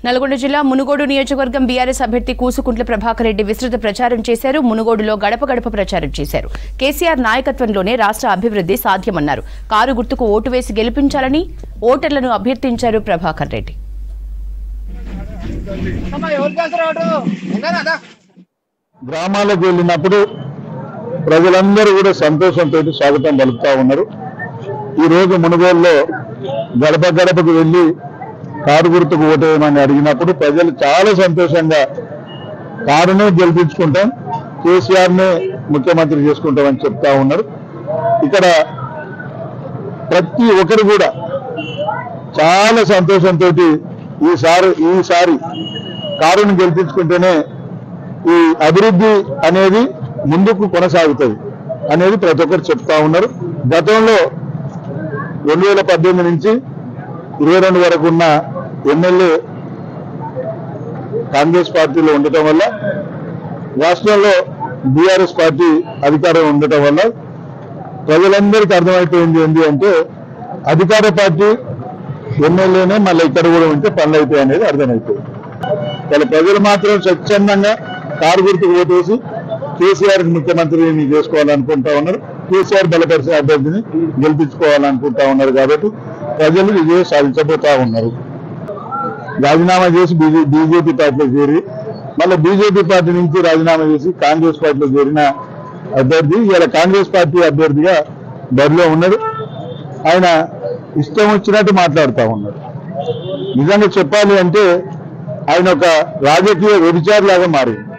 నల్గొండ జిల్లా మునుగోడు నియోజకవర్గం బీఆర్ఎస్ అభ్యర్థి కూసుకుంట్ల ప్రభాకర్ రెడ్డి విస్తృత ప్రచారం చేశారు మునుగోడులో గడప గడప ప్రచారం చేశారు కేసీఆర్ నాయకత్వంలోనే రాష్ట్ర అభివృద్ధి సాధ్యమన్నారు కారు గుర్తుకు ఓటు వేసి గెలిపించాలని ఓటర్లను అభ్యర్థించారు ప్రభాకర్ రెడ్డి అమ్మా ఎవరు చేస్తారు ఒకటి ఉన్నారా గ్రామాలకు వెళ్ళినప్పుడు ప్రజలందరూ కూడా సంతోషంతో స్వాగతం పలుకుతా ఉన్నారు ఈ రోజు మునుగోలులో గడప గడపకు వెళ్ళి కారు గుర్తుకు ఓటేయమని అడిగినప్పుడు ప్రజలు చాలా సంతోషంగా కారునే గెలిపించుకుంటాం కేసీఆర్ నే ముఖ్యమంత్రి చేసుకుంటామని చెప్తా ఉన్నారు ఇక్కడ ప్రతి ఒక్కరు కూడా చాలా సంతోషంతో ఈసారి ఈసారి కారుని గెలిపించుకుంటేనే ఈ అభివృద్ధి అనేది ముందుకు కొనసాగుతుంది అనేది ప్రతి ఒక్కరు చెప్తా ఉన్నారు గతంలో రెండు వేల పద్దెనిమిది నుంచి ఇరవై రెండు వరకు ఉన్న ఎమ్మెల్యే కాంగ్రెస్ పార్టీలో ఉండటం వల్ల రాష్ట్రంలో బీఆర్ఎస్ పార్టీ అధికారం ఉండటం వల్ల ప్రజలందరికీ అర్థమైపోయింది ఏంటి అంటే అధికార పార్టీ ఎమ్మెల్యేనే మళ్ళీ ఇక్కడ కూడా ఉంటే పనులు అవుతాయి అనేది అర్థమైపోయింది వాళ్ళ ప్రజలు మాత్రం స్వచ్ఛందంగా కారు గుర్తుకు ఓటేసి కేసీఆర్ ముఖ్యమంత్రిని చేసుకోవాలనుకుంటా ఉన్నారు కేసీఆర్ బలపరిచే అభ్యర్థిని గెలిపించుకోవాలనుకుంటా ఉన్నారు కాబట్టి ప్రజలు విజయం సాధించబోతా ఉన్నారు రాజీనామా చేసి బీజేపీ పార్టీలో చేరి మళ్ళీ బీజేపీ పార్టీ నుంచి రాజీనామా చేసి కాంగ్రెస్ పార్టీలో చేరిన అభ్యర్థి ఇవాళ కాంగ్రెస్ పార్టీ అభ్యర్థిగా బరిలో ఉన్నాడు ఆయన ఇష్టం వచ్చినట్టు మాట్లాడుతూ ఉన్నాడు నిజంగా చెప్పాలి అంటే ఆయన ఒక రాజకీయ వ్యభిచారి లాగా మారింది